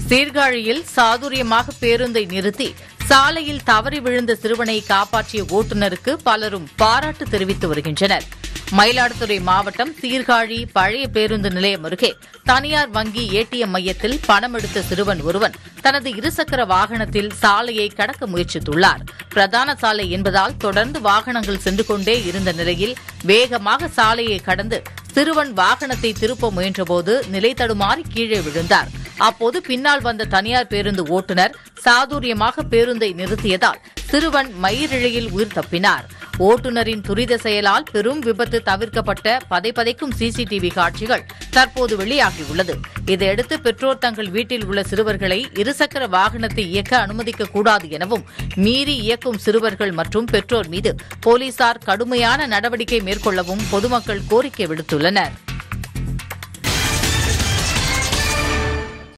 சீர்காழியில் சாதுரியமாக பேருந்தை நிறுத்தி சாலையில் தவறி விழுந்த சிறுவனை காப்பாற்றிய ஓட்டுநருக்கு பலரும் பாராட்டு தெரிவித்து வருகின்றனர் மயிலாடுதுறை மாவட்டம் சீர்காழி பழைய பேருந்து நிலையம் அருகே தனியார் வங்கி ஏடிஎம் மையத்தில் பணம் எடுத்த சிறுவன் ஒருவன் தனது இருசக்கர வாகனத்தில் சாலையை கடக்க முயற்சித்துள்ளார் பிரதான சாலை என்பதால் தொடர்ந்து வாகனங்கள் சென்று கொண்டே இருந்த நிலையில் வேகமாக சாலையை கடந்து சிறுவன் வாகனத்தை திருப்ப முயன்றபோது நிலை தடுமாறி கீழே விழுந்தார் அப்போது பின்னால் வந்த தனியார் பேருந்து ஓட்டுநர் சாதுரியமாக பேருந்தை நிறுத்தியதால் சிறுவன் மயிரிழையில் உயிர் தப்பினார் ஓட்டுநரின் துரித செயலால் பெரும் விபத்து தவிர்க்கப்பட்ட பதைபதைக்கும் சிசிடிவி காட்சிகள் தற்போது வெளியாகியுள்ளது இதையடுத்து பெற்றோர் தங்கள் வீட்டில் உள்ள சிறுவர்களை இருசக்கர வாகனத்தை இயக்க அனுமதிக்க கூடாது எனவும் மீறி இயக்கும் சிறுவர்கள் மற்றும் பெற்றோர் மீது போலீசார் கடுமையான நடவடிக்கை மேற்கொள்ளவும் பொதுமக்கள் கோரிக்கை விடுத்துள்ளனர்